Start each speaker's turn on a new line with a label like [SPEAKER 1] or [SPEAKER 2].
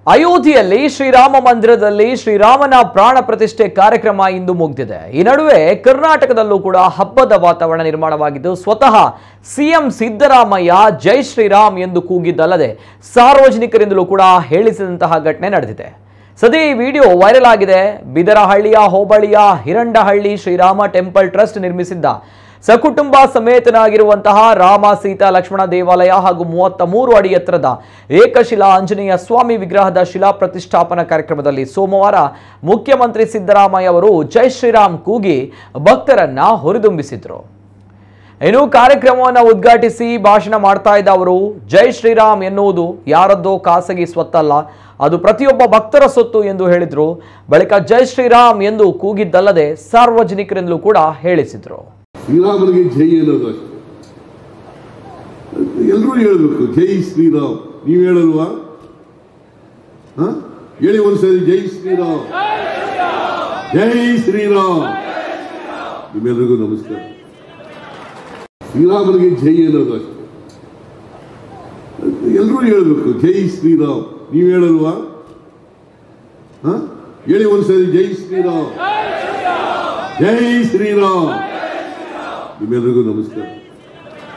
[SPEAKER 1] ಅಯೋಧ್ಯೆಯಲ್ಲಿ ಶ್ರೀರಾಮ ಮಂದಿರದಲ್ಲಿ ಶ್ರೀರಾಮನ ಪ್ರಾಣ ಪ್ರತಿಷ್ಠೆ ಕಾರ್ಯಕ್ರಮ ಇಂದು ಮುಗಿದಿದೆ ಈ ನಡುವೆ ಕರ್ನಾಟಕದಲ್ಲೂ ಕೂಡ ಹಬ್ಬದ ವಾತಾವರಣ ನಿರ್ಮಾಣವಾಗಿದ್ದು ಸ್ವತಃ ಸಿಎಂ ಸಿದ್ದರಾಮಯ್ಯ ಜೈ ಶ್ರೀರಾಮ್ ಎಂದು ಕೂಗಿದ್ದಲ್ಲದೆ ಸಾರ್ವಜನಿಕರಿಂದಲೂ ಕೂಡ ಹೇಳಿಸಿದಂತಹ ಘಟನೆ ನಡೆದಿದೆ ಸದ್ಯ ಈ ವಿಡಿಯೋ ವೈರಲ್ ಆಗಿದೆ ಬಿದರಹಳ್ಳಿಯ ಹೋಬಳಿಯ ಹಿರಂಡಹಳ್ಳಿ ಶ್ರೀರಾಮ ಟೆಂಪಲ್ ಟ್ರಸ್ಟ್ ನಿರ್ಮಿಸಿದ್ದ ಸಕುಟುಂಬ ಸಮೇತನಾಗಿರುವಂತಹ ರಾಮ ಸೀತಾ ಲಕ್ಷ್ಮಣ ದೇವಾಲಯ ಹಾಗೂ ಮೂವತ್ತ ಮೂರು ಅಡಿ ಎತ್ತರದ ಏಕಶಿಲಾ ಆಂಜನೇಯ ಸ್ವಾಮಿ ವಿಗ್ರಹದ ಶಿಲಾ ಪ್ರತಿಷ್ಠಾಪನಾ ಕಾರ್ಯಕ್ರಮದಲ್ಲಿ ಸೋಮವಾರ ಮುಖ್ಯಮಂತ್ರಿ ಸಿದ್ದರಾಮಯ್ಯ ಅವರು ಜೈ ಶ್ರೀರಾಮ್ ಕೂಗಿ ಭಕ್ತರನ್ನ ಹುರಿದುಂಬಿಸಿದ್ರು ಇನ್ನು ಕಾರ್ಯಕ್ರಮವನ್ನು ಉದ್ಘಾಟಿಸಿ ಭಾಷಣ ಮಾಡ್ತಾ ಇದ್ದ ಅವರು ಜೈ ಶ್ರೀರಾಮ್ ಎನ್ನುವುದು ಯಾರದ್ದೋ ಖಾಸಗಿ ಸ್ವತ್ತಲ್ಲ ಅದು ಪ್ರತಿಯೊಬ್ಬ ಭಕ್ತರ ಸೊತ್ತು ಎಂದು ಹೇಳಿದ್ರು ಬಳಿಕ ಜೈ ಶ್ರೀರಾಮ್ ಎಂದು ಕೂಗಿದ್ದಲ್ಲದೆ ಸಾರ್ವಜನಿಕರಿಂದಲೂ ಕೂಡ ಹೇಳಿಸಿದ್ರು
[SPEAKER 2] ಶ್ರೀರಾಮನಿಗೆ ಜೈ ಅನ್ನೋದು ಅಷ್ಟೇ ಎಲ್ಲರೂ ಹೇಳ್ಬೇಕು ಜೈ ಶ್ರೀರಾಮ್ ನೀವು ಹೇಳಲ್ವಾ ಹ? ಹೇಳಿ ಒಂದ್ಸರಿ ಜೈ ಶ್ರೀರಾಮ್ ಜೈ ಶ್ರೀರಾಮ್ ನಿಮ್ಮೆಲ್ಲರಿಗೂ ನಮಸ್ಕಾರ ಶ್ರೀರಾಮನಿಗೆ ಜೈ ಅನ್ನೋದು ಅಷ್ಟೇ ಎಲ್ಲರೂ ಹೇಳ್ಬೇಕು ಜೈ ಶ್ರೀರಾಮ್ ನೀವು ಹೇಳಲ್ವಾ ಹ? ಹೇಳಿ ಒಂದ್ಸರಿ ಜೈ ಶ್ರೀರಾಮ್ ಜೈ ಶ್ರೀರಾಮ್ ನಿಮ್ಮೆಲ್ಲರಿಗೂ ನಮಸ್ಕಾರ